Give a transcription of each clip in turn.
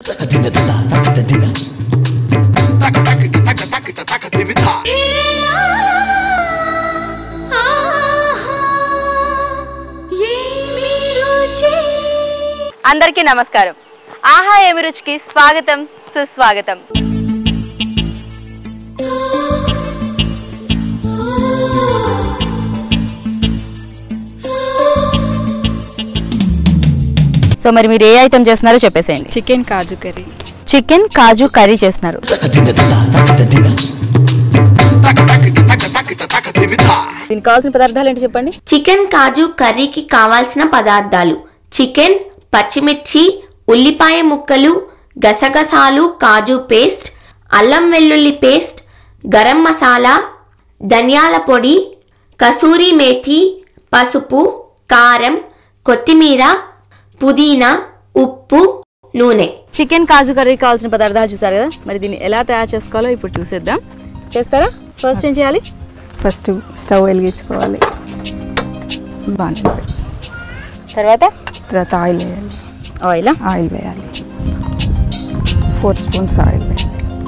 అందరికీ నమస్కారం ఆహా ఏమి రుచికి స్వాగతం సుస్వాగతం సో మరి మీరు ఏ ఐటమ్ చేస్తున్నారో చెప్పేసేయండి chicken kaju curry chicken kaju curry చేస్తున్నారు దీనికి కావాల్సిన పదార్థాలు ఏంటి చెప్పండి చికెన్ కాజు కర్రీకి కావాల్సిన పదార్థాలు చికెన్ పచ్చిమిర్చి ఉల్లిపాయ ముక్కలు గసగసాలు కాజు పేస్ట్ అల్లం వెల్లుల్లి పేస్ట్ గరం మసాలా ధనియాల పొడి కసూరి మేథి పసుపు కారం కొత్తిమీర పుదీనా ఉప్పు నూనె చికెన్ కాజు కర్రీ కావాల్సిన పదార్థాలు చూసారు కదా మరి దీన్ని ఎలా తయారు చేసుకోవాలో ఇప్పుడు చూసేద్దాం చేస్తారా ఫస్ట్ ఏం చేయాలి ఫస్ట్ స్టవ్ వెలిగించుకోవాలి బాగా తర్వాత తర్వాత ఆయిల్ వేయాలి ఆయిల్ ఆయిల్ వేయాలి ఫోర్ స్పూన్స్ ఆయిల్ వేయాలి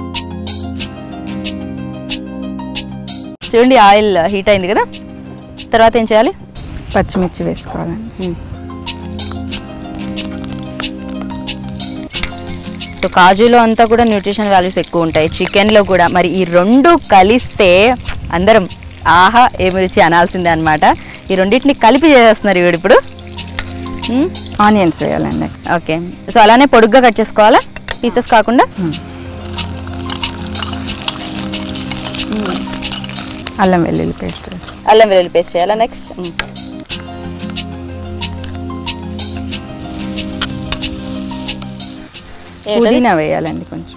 చూడండి ఆయిల్ హీట్ అయింది కదా తర్వాత ఏం చేయాలి పచ్చిమిర్చి వేసుకోవాలండి సో కాజులో అంతా కూడా న్యూట్రిషన్ వాల్యూస్ ఎక్కువ ఉంటాయి చికెన్లో కూడా మరి ఈ రెండు కలిస్తే అందరం ఆహా ఏమి రుచి అనాల్సిందే అనమాట ఈ రెండింటిని కలిపి చేసేస్తున్నారు ఈవిడ ఇప్పుడు మ్మ్. ఆనియన్స్ వేయాలండి ఓకే సో అలానే పొడుగ్గా కట్ చేసుకోవాలా పీసెస్ కాకుండా అల్లం వెల్లుల్లి పేస్ట్ అల్లం వెల్లుల్లి పేస్ట్ చేయాలా నెక్స్ట్ పుదీనా వేయాలండి కొంచెం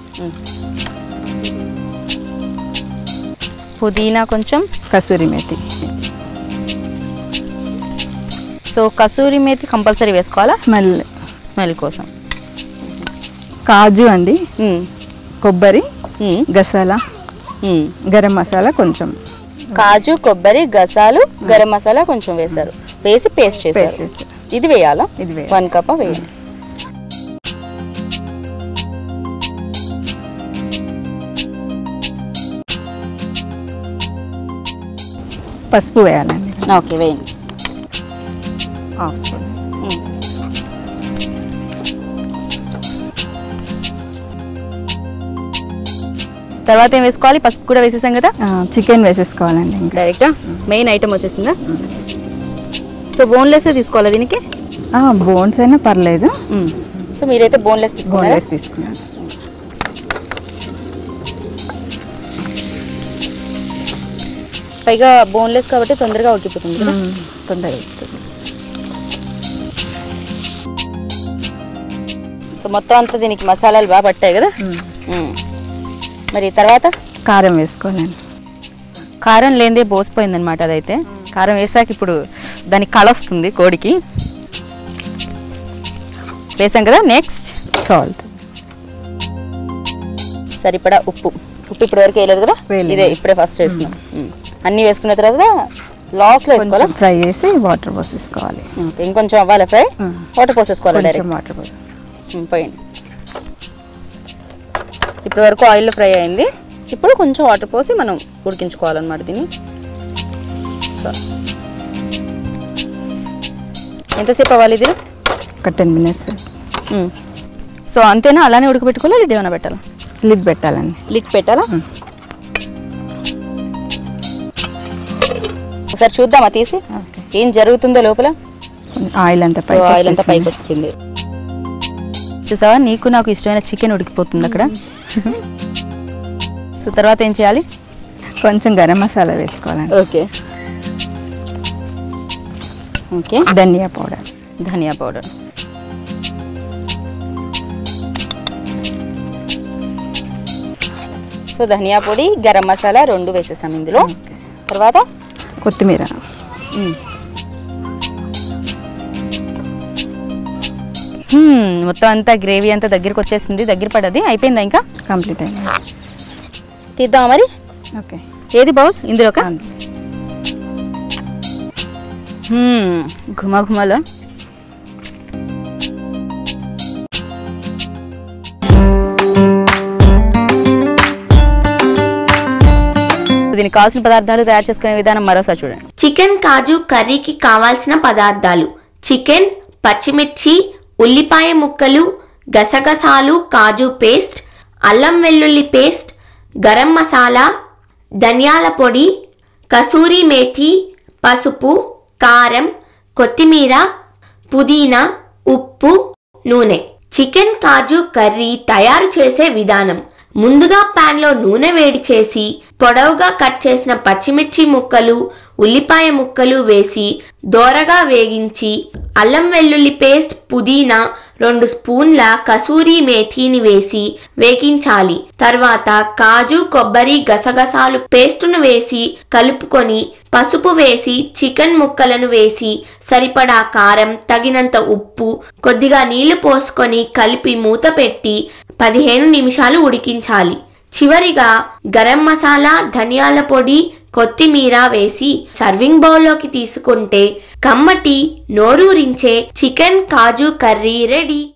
పుదీనా కొంచెం కసూరి మేతి సో కసూరి మేతి కంపల్సరీ వేసుకోవాలా స్మెల్ స్మెల్ కోసం కాజు అండి మ్మ్. కొబ్బరి మ్మ్. గసాలా మ్మ్. గరం మసాలా కొంచెం కాజు కొబ్బరి గసాలు గరం మసాలా కొంచెం వేశారు వేసి పేస్ట్ పేస్ట్ చేశారు చేస్తారు ఇది వేయాలా ఇది వేయాలి. వన్ కప్ వేయాలి పసుపు వేయాలండి ఓకే వేయండి హాఫ్ స్పూన్ మ్మ్. తర్వాత ఏం వేసుకోవాలి పసుపు కూడా వేసేసాం కదా చికెన్ వేసేసుకోవాలండి ఇంకా డైరెక్ట్ మెయిన్ ఐటమ్ వచ్చేసిందా సో బోన్లెస్ తీసుకోవాలా దీనికి బోన్స్ అయినా పర్లేదు సో మీరైతే బోన్లెస్ తీసుకున్నారా బోన్లెస్ తీసుకున్నాను పైగా బోన్లెస్ కాబట్టి తొందరగా ఉడికిపోతుంది కదా తొందరగా వస్తుంది సో మొత్తం అంతా దీనికి మసాలాలు బాగా పట్టాయి కదా మ్మ్. మరి తర్వాత కారం వేసుకోవాలండి కారం లేనిదే బోసిపోయిందనమాట అదైతే కారం వేసాక ఇప్పుడు దానికి కళ వస్తుంది కోడికి వేసాం కదా నెక్స్ట్ సాల్ట్ సరిపడా ఉప్పు ఉప్పు ఇప్పటి వరకు వేయలేదు కదా వేయలేదు. ఇదే ఇప్పుడే ఫస్ట్ వేస్తున్నాం మ్మ్. అన్నీ వేసుకున్న తర్వాత లాస్ట్లో వేసుకోవాలా కొంచెం ఫ్రై చేసి వాటర్ పోసేసుకోవాలి ఓకే, ఇంకొంచెం అవ్వాలి ఫ్రై మ్మ్. వాటర్ పోసేసుకోవాలి కొంచెం డైరెక్ట్ వాటర్ పోసి మ్మ్, పోయండి ఇప్పటి వరకు ఆయిల్లో ఫ్రై అయింది ఇప్పుడు కొంచెం వాటర్ పోసి మనం ఉడికించుకోవాలన్నమాట దీన్ని సో ఎంతసేపు అవ్వాలి ఇది ఒక టెన్ మినిట్స్ మ్మ్. సో అంతేనా అలానే ఉడకబెట్టుకోవాలా లిడ్ ఏమైనా పెట్టాలా లిడ్ పెట్టాలండి లిడ్ పెట్టాలా ఒకసారి చూద్దామా తీసి ఓకే ఏం జరుగుతుందో లోపల ఆయిల్ అంతా సో పైకి ఆయిల్ అంతా పైకి వచ్చేసింది. వచ్చింది చూసావా నీకు నాకు ఇష్టమైన చికెన్ ఉడికిపోతుంది అక్కడ సో తర్వాత ఏం చేయాలి కొంచెం గరం మసాలా వేసుకోవాలండి ఓకే ఓకే ధనియా పౌడర్ ధనియా పౌడర్ సో ధనియా పొడి గరం మసాలా రెండు వేసేసాం ఇందులో తర్వాత కొత్తిమీర మ్మ్. హ్మ్, మొత్తం అంతా గ్రేవీ అంతా దగ్గరికి వచ్చేసింది దగ్గర పడది అయిపోయిందా ఇంకా కంప్లీట్ అయింది తీద్దామా మరి ఓకే ఏది బౌల్ ఇందులోక అంతే. ఘుమ ఘుమలో దీనికి కావాల్సిన పదార్థాలు తయారు చేసుకునే విధానం మరోసారి చూడండి చికెన్ కాజు కర్రీకి కావాల్సిన పదార్థాలు చికెన్ పచ్చిమిర్చి ఉల్లిపాయ ముక్కలు గసగసాలు కాజు పేస్ట్ అల్లం వెల్లుల్లి పేస్ట్ గరం మసాలా ధనియాల పొడి కసూరి మేథి పసుపు కారం కొత్తిమీర పుదీనా ఉప్పు నూనె చికెన్ కాజు కర్రీ తయారు చేసే విధానం ముందుగా ప్యాన్లో నూనె వేడి చేసి పొడవుగా కట్ చేసిన పచ్చిమిర్చి ముక్కలు ఉల్లిపాయ ముక్కలు వేసి దోరగా వేగించి అల్లం వెల్లుల్లి పేస్ట్ పుదీనా రెండు స్పూన్ల కసూరి మేథీని వేసి వేగించాలి తర్వాత కాజు కొబ్బరి గసగసాలు పేస్టును వేసి కలుపుకొని పసుపు వేసి చికెన్ ముక్కలను వేసి సరిపడా కారం తగినంత ఉప్పు కొద్దిగా నీళ్లు పోసుకొని కలిపి మూత పెట్టి పదిహేను నిమిషాలు ఉడికించాలి చివరిగా గరం మసాలా ధనియాల పొడి కొత్తిమీర వేసి సర్వింగ్ బౌల్లోకి తీసుకుంటే కమ్మటి నోరూరించే చికెన్ కాజు కర్రీ రెడీ